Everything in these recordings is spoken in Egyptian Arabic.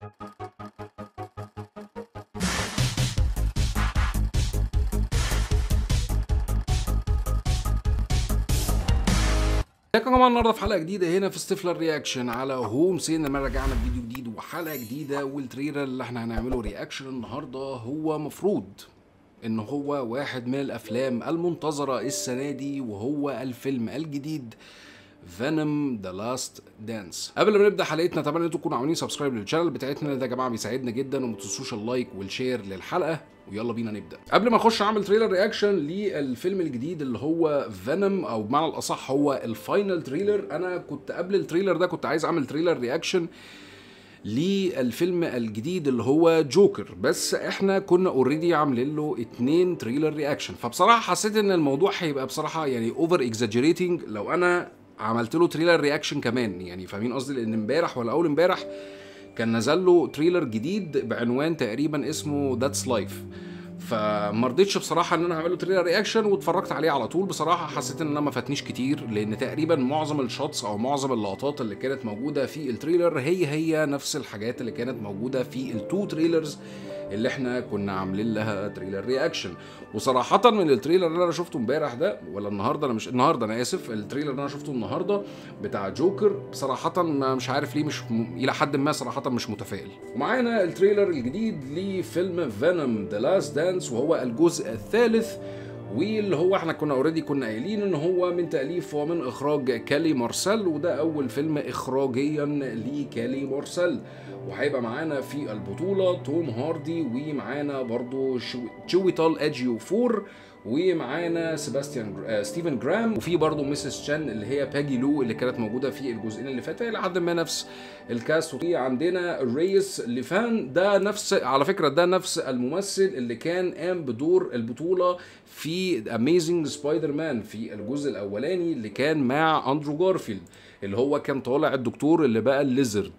ازيكم يا جماعه النهارده في حلقه جديده هنا في ستيفلر رياكشن على هوم سين لما رجعنا بفيديو جديد وحلقه جديده والتريلر اللي احنا هنعمله رياكشن النهارده هو مفروض ان هو واحد من الافلام المنتظره السنه دي وهو الفيلم الجديد فينوم ذا لاست دانس قبل ما نبدا حلقتنا اتمنى ان انتم تكونوا عاملين سبسكرايب للشانل بتاعتنا ده يا جماعه بيساعدنا جدا وما تنسوش اللايك والشير للحلقه ويلا بينا نبدا قبل ما اخش اعمل تريلر رياكشن للفيلم الجديد اللي هو فينوم او بمعنى الاصح هو الفاينل تريلر انا كنت قبل التريلر ده كنت عايز اعمل تريلر رياكشن للفيلم الجديد اللي هو جوكر بس احنا كنا اوريدي عاملين له اتنين تريلر رياكشن فبصراحه حسيت ان الموضوع هيبقى بصراحه يعني اوفر اكزاجريتنج لو انا عملت له تريلر رياكشن كمان يعني فاهمين قصدي لان امبارح ولا اول امبارح كان نزل له تريلر جديد بعنوان تقريبا اسمه ذاتس لايف فما رضيتش بصراحه ان انا اعمل له تريلر رياكشن واتفرجت عليه على طول بصراحه حسيت ان انا ما فاتنيش كتير لان تقريبا معظم الشوتس او معظم اللقطات اللي كانت موجوده في التريلر هي هي نفس الحاجات اللي كانت موجوده في التو تريلرز اللي احنا كنا عاملين لها تريلر رياكشن وصراحه من التريلر اللي انا شفته امبارح ده ولا النهارده انا مش النهارده انا اسف التريلر اللي انا شفته النهارده بتاع جوكر صراحه ما مش عارف ليه مش م... الى حد ما صراحه مش متفائل ومعانا التريلر الجديد لفيلم فينوم ذا لاست دانس وهو الجزء الثالث واللي هو احنا كنا اوريدي كنا قايلين ان هو من تاليف ومن اخراج كالي مارسيل وده اول فيلم اخراجيا لكالي مارسيل وهيبقى معانا في البطوله توم هاردي ومعانا برضو تشويتال ادجيو فور ومعانا سيباستيان آه ستيفن جرام وفي برضه ميسيس تشان اللي هي باجي لو اللي كانت موجوده في الجزئين اللي فاتوا الى حد ما نفس الكاست وفي عندنا ريس ليفان ده نفس على فكره ده نفس الممثل اللي كان قام بدور البطوله في اميزنج سبايدر مان في الجزء الاولاني اللي كان مع اندرو جارفيلد اللي هو كان طالع الدكتور اللي بقى الليزرد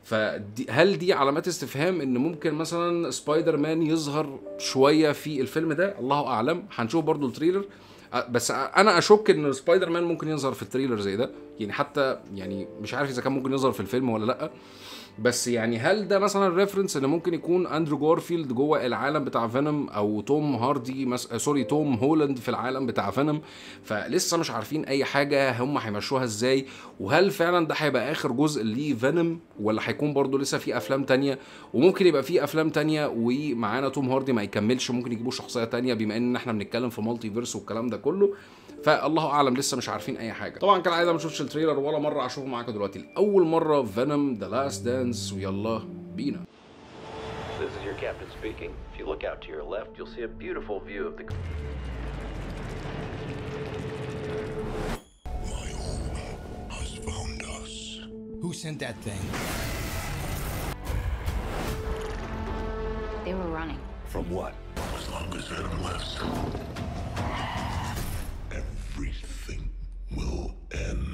فهل دي علامات استفهام ان ممكن مثلا سبايدر مان يظهر شويه في الفيلم ده الله اعلم هنشوف برضو التريلر بس انا اشك ان سبايدر مان ممكن يظهر في التريلر زي ده يعني حتى يعني مش عارف اذا كان ممكن يظهر في الفيلم ولا لا بس يعني هل ده مثلا ريفرنس ان ممكن يكون اندرو جارفيلد جوه العالم بتاع فينوم او توم هاردي مس... سوري توم هولاند في العالم بتاع فينوم فلسه مش عارفين اي حاجه هم هيمشوها ازاي وهل فعلا ده هيبقى اخر جزء لفينوم ولا هيكون برضو لسه في افلام تانية وممكن يبقى في افلام تانية ومعانا توم هاردي ما يكملش ممكن يجيبوا شخصيه تانية بما ان احنا بنتكلم في مالتي فيرس والكلام ده كله فالله اعلم لسه مش عارفين اي حاجه طبعا كالعاده ما شفتش التريلر ولا مره اشوفه معاكم دلوقتي لاول مره فينوم ذا لاست دانس ويلا بينا This is your captain speaking. If you look out to your left, you'll see a beautiful view of the. My home has found us. Who sent that thing? They were running. From what? As long as Venom lives, everything will end.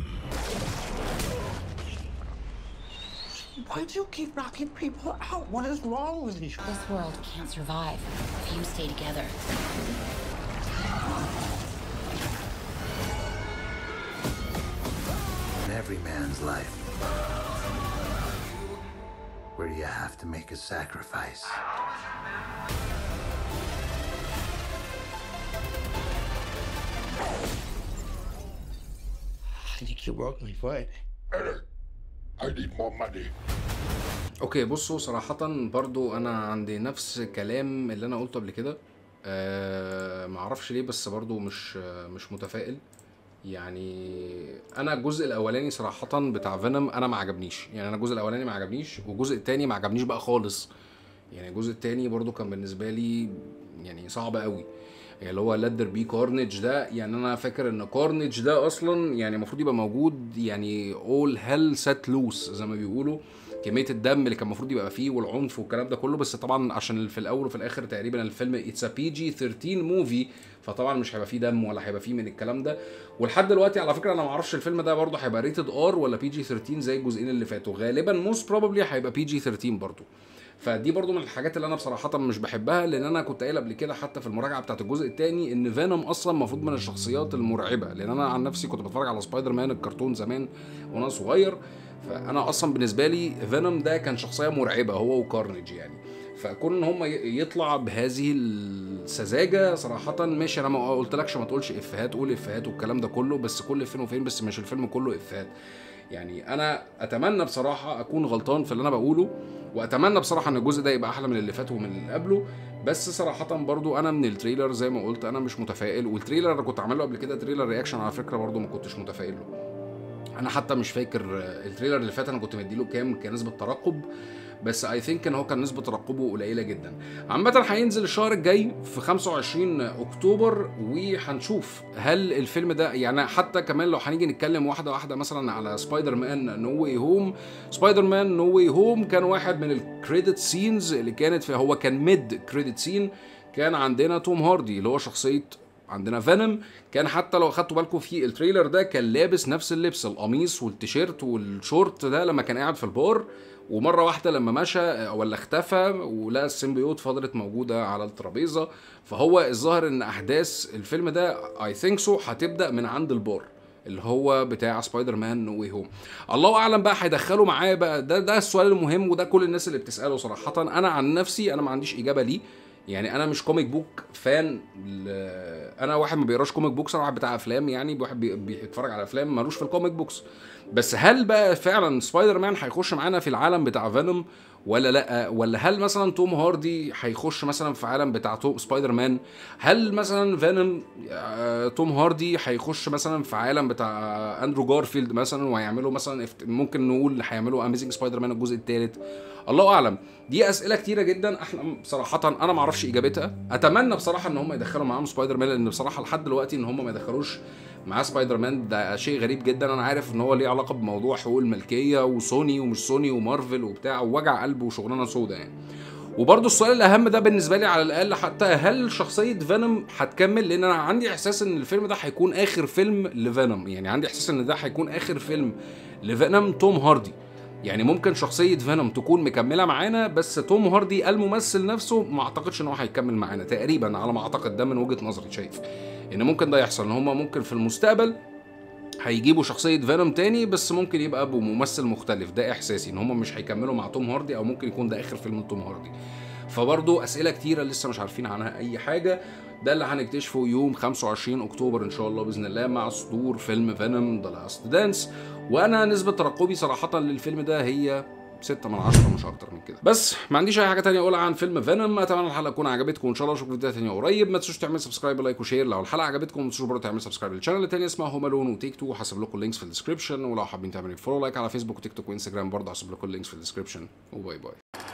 Why do you keep knocking people out? What is wrong with you? This world can't survive if you stay together. In every man's life, where you have to make a sacrifice. I think you broke my foot. Eric, I need more money. اوكي بصوا صراحة برضو انا عندي نفس كلام اللي انا قلته قبل كده أه معرفش ليه بس برضو مش مش متفائل يعني انا الجزء الاولاني صراحة بتاع فينوم انا ما عجبنيش يعني انا الجزء الاولاني ما عجبنيش والجزء التاني ما عجبنيش بقى خالص يعني الجزء التاني برضو كان بالنسبة لي يعني صعب قوي يعني اللي هو لدر بي كارنيج ده يعني انا فاكر ان كارنيج ده اصلا يعني المفروض يبقى موجود يعني اول هيل سات لوس زي ما بيقولوا كميه الدم اللي كان المفروض يبقى فيه والعنف والكلام ده كله بس طبعا عشان في الاول وفي الاخر تقريبا الفيلم اتس بي جي 13 موفي فطبعا مش هيبقى فيه دم ولا هيبقى فيه من الكلام ده ولحد دلوقتي على فكره انا ما اعرفش الفيلم ده برضه هيبقى ريتد ار ولا بي جي 13 زي الجزئين اللي فاتوا غالبا موست بروبلي هيبقى بي جي 13 برضه فدي برضو من الحاجات اللي انا بصراحه مش بحبها لان انا كنت قايل قبل كده حتى في المراجعه بتاعت الجزء الثاني ان فينوم اصلا المفروض من الشخصيات المرعبه لان انا عن نفسي كنت بتفرج على سبايدر مان الكرتون زمان وانا صغير فانا اصلا بالنسبه لي فينوم ده كان شخصيه مرعبه هو وكارنيج يعني فكون ان هم ي- يطلع بهذه السذاجه صراحه ماشي انا ما قلتلكش ما تقولش افيهات قول افيهات والكلام ده كله بس كل فين وفين بس مش الفيلم كله افيهات يعني انا اتمنى بصراحه اكون غلطان في اللي انا بقوله واتمنى بصراحه ان الجزء ده يبقى احلى من اللي فات ومن اللي قبله بس صراحه برضو انا من التريلر زي ما قلت انا مش متفائل والتريلر انا كنت عامله قبل كده تريلر رياكشن على فكره برضو ما كنتش متفائل له انا حتى مش فاكر التريلر اللي فات انا كنت مديله كام كنسبه ترقب بس اي ثينك ان هو كان نسبه ترقبه قليله جدا عامه هينزل الشهر الجاي في 25 اكتوبر وهنشوف هل الفيلم ده يعني حتى كمان لو هنيجي نتكلم واحده واحده مثلا على سبايدر مان نو واي هوم سبايدر مان نو واي هوم كان واحد من الكريدت سينز اللي كانت في هو كان ميد كريدت سين كان عندنا توم هاردي اللي هو شخصيه عندنا فينوم كان حتى لو اخدتوا بالكم في التريلر ده كان لابس نفس اللبس القميص والتيشيرت والشورت ده لما كان قاعد في البار ومره واحده لما مشى ولا اختفى ولقى السيمبيوت فضلت موجوده على الترابيزه فهو الظاهر ان احداث الفيلم ده اي ثينك سو هتبدا من عند البار اللي هو بتاع سبايدر مان نو واي هوم الله اعلم بقى هيدخلوا معاه بقى ده ده السؤال المهم وده كل الناس اللي بتساله صراحه انا عن نفسي انا ما عنديش اجابه ليه يعني انا مش كوميك بوك فان ل... انا واحد ما بيقراش كوميك بوكس انا واحد بتاع افلام يعني واحد بي- بيتفرج على افلام ملوش في الكوميك بوكس بس هل بقى فعلا سبايدر مان هيخش معانا في العالم بتاع فينوم ولا لا ولا هل مثلا توم هاردي هيخش مثلا في عالم بتاع توم سبايدر مان هل مثلا فينوم آه، توم هاردي هيخش مثلا في عالم بتاع اندرو جارفيلد مثلا وهيعملوا مثلا افت- ممكن نقول هيعملوا اميزنج سبايدر مان الجزء الثالث الله اعلم دي اسئله كتيره جدا احنا بصراحه انا ما اعرفش اجابتها اتمنى بصراحه ان هم يدخلوا معاهم سبايدر مان لان بصراحه لحد دلوقتي ان هم ما يدخلوش معاه سبايدر مان ده شيء غريب جدا انا عارف ان هو ليه علاقه بموضوع حقوق الملكيه وسوني ومش سوني ومارفل وبتاع ووجع قلب وشغلانه سودا يعني وبرضه السؤال الاهم ده بالنسبه لي على الاقل حتى هل شخصيه فينوم هتكمل لان انا عندي احساس ان الفيلم ده هيكون اخر فيلم لفينوم يعني عندي احساس ان ده هيكون اخر فيلم لفينوم توم هاردي يعني ممكن شخصية فينوم تكون مكملة معانا بس توم هاردي الممثل نفسه ما اعتقدش ان هو هيكمل معانا تقريبا على ما اعتقد ده من وجهة نظري شايف ان ممكن ده يحصل ان هما ممكن في المستقبل هيجيبوا شخصية فينوم تاني بس ممكن يبقى بممثل مختلف ده احساسي ان هم مش هيكملوا مع توم هاردي او ممكن يكون ده اخر فيلم لتوم هاردي فبرضه اسئله كتيره لسه مش عارفين عنها اي حاجه ده اللي هنكتشفه يوم 25 اكتوبر ان شاء الله باذن الله مع صدور فيلم فينوم ذا لاست دانس وانا نسبه ترقبي صراحه للفيلم ده هي 6 من 10 مش اكتر من كده بس ما عنديش اي حاجه تانية اقولها عن فيلم فينوم اتمنى الحلقه تكون عجبتكم وان شاء الله اشوفكم في فيديو تانية قريب ما تنسوش تعملوا سبسكرايب لايك وشير لو الحلقه عجبتكم ما تنسوش برضه تعملوا سبسكرايب للشانل التاني اسمها هوم الون وتيك تو هسيب لكم اللينكس في الديسكربشن ولو حابين تعملوا فولو لايك على فيسبوك وتيك توك وانستجرام برضه هسيب لكم اللينكس في الديسكربشن وباي باي